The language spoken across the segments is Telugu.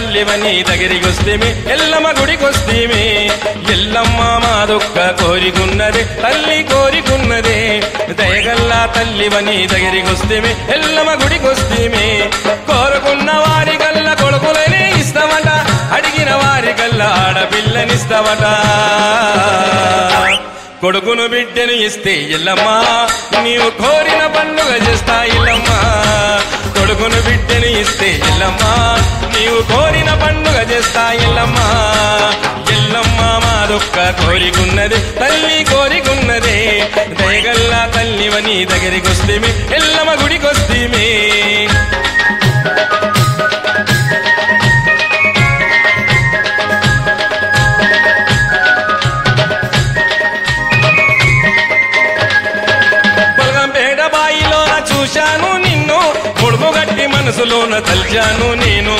తల్లివని దగ్గరికొస్తేమి ఎల్లమ్మ గుడికొస్తేమి ఎల్లమ్మ మాదొక్క కోరికున్నదే తల్లి కోరికున్నదే దయగల్లా తల్లివని దగ్గరికొస్తేమి ఎల్లమ్మ గుడికొస్తేమి కోరుకున్న వారి గల్ల కొడుకులనే ఇస్తామట అడిగిన వారి గల్ల ఆడపిల్లనిస్తామట కొడుకును బిడ్డను ఇస్తే ఇల్లమ్మా నీవు కోరిన పండుగ చేస్తా ఇల్లమ్మా కొడుకును బిడ్డను ఇస్తే ఇల్లమ్మా నీవు కోరిన పండుగ చేస్తా ఇల్లమ్మా ఎల్లమ్మ మాదొక్క కోరికున్నది తల్లి కోరికున్నదే దయగల్లా తల్లివని దగ్గరికొస్తేమి ఎల్లమ్మ గుడికొస్తేమి పొలగంపేట బాయిలోన చూశాను నిన్ను ముడుపు గట్టి మనసులోన తల్చాను నేను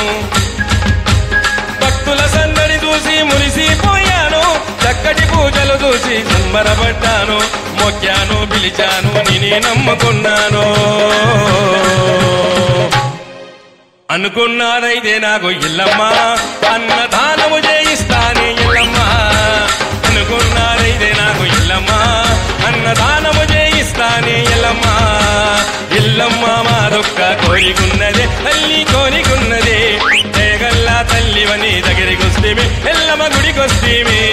భక్తుల సందడి చూసి మురిసిపోయాను చక్కటి పూజలు చూసి సంబరపడ్డాను మొక్కాను పిలిచాను నేనే నమ్ముకున్నాను అనుకున్నారైతే నాకు ఇల్లమ్మా అన్నదానము చేయిస్తానే ఇల్లమ్మా అనుకున్నారైతే నాకు ఇల్లమ్మా అన్నదానము చేయిస్తానే ఇల్లమ్మా ఇల్లమ్మ మాదొక్క కోరికున్నదే తల్లి కోరికున్నదే జయగల్లా తల్లివని దగ్గరికొస్తేమి ఎల్లమ్మ గుడికొస్తేమి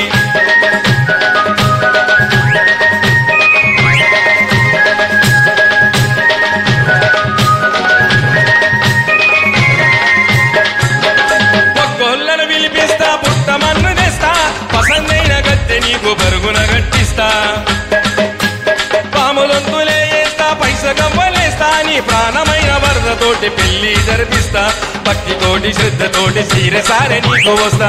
ఒక్కొల్లను పిలిపిస్తా పుట్టమన్ను తెస్తా పసందైన గద్దె నీకు పరుగున గట్టిస్తా పాములొంతులే వేస్తా పైస కవ్వలేస్తా నీ ప్రాణమైన వరదతోటి పెళ్లి జరిపిస్తా భక్తితోటి శ్రద్ధతోటి సీరసారె నీకు వస్తా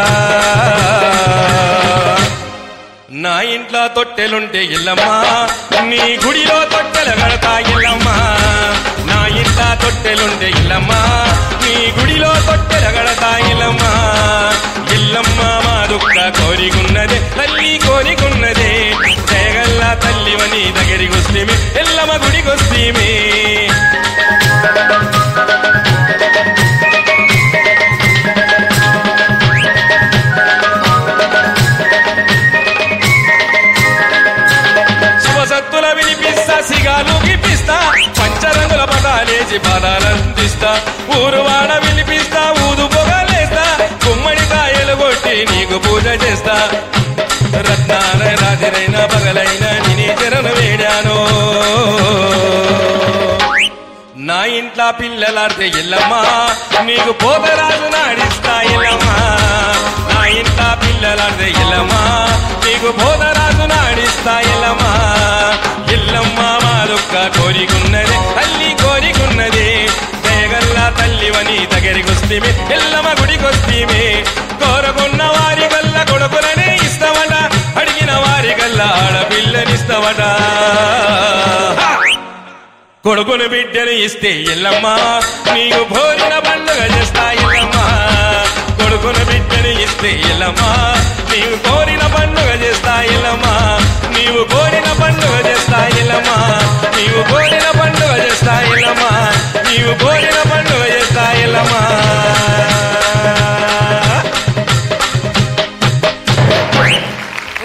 నా ఇంట్లో తొట్టెలుంటే ఇల్లమ్మా నీ గుడిలో తొట్టెల గడతా ఇల్లమ్మా నా ఇంట్లో తొట్టెలుంటే ఇల్లమ్మా నీ గుడిలో తొట్టెల గడతా ఇల్లమ్మా ఇల్లమ్మ మా దుఃఖ కోరికున్నదే తల్లి కోరికున్నదే జయగల్లా తల్లివని దగ్గరికొస్తేమి ఎల్లమ్మ గుడికొస్తేమి శివసత్తుల వినిపిస్తా సిగాలు గిపిస్తా పంచరంగుల పటాలేసి పదాలందిస్తా ఊరువాడ వినిపిస్తా ఊదు పొగలేస్తా గుమ్మడి కాయలు కొట్టి నీకు పూజ చేస్తా రత్నాల రాజరైన పగలైన నేనే చరణ వేడాను నా ఇంట్లో పిల్లలాడితే ఇల్లమ్మా నీకు పోతరాజు నాడిస్తా ఇల్లమ్మా నా ఇంట్లో పిల్లలాడితే ఇల్లమ్మా నీకు పోతరాజు నాడిస్తా ఇల్లమ్మా ఇల్లమ్మ మాదొక్క కోరికున్నది తల్లి కోరికున్నది దయగల్లా తల్లివని దగ్గరికొస్తేమి ఎల్లమ్మ గుడికొస్తేమి కోరుకున్న వారి గల్ల కొడుకులనే ఇస్తామట అడిగిన వారి గల్ల ఆడపిల్లనిస్తామట కొడుకును బిడ్డను ఇస్తే ఇల్లమ్మా నీకు భోజన పండుగ చేస్తా ఇల్లమ్మా కొడుకును బిడ్డను ఇస్తే ఇల్లమ్మా నీవు కోరిన పండుగ చేస్తా ఇల్లమ్మా నీవు కోరిన పండుగ చేస్తా ఇల్లమ్మా నీవు కోరిన పండుగ చేస్తా ఇల్లమ్మా నీవు కోరిన పండుగ చేస్తా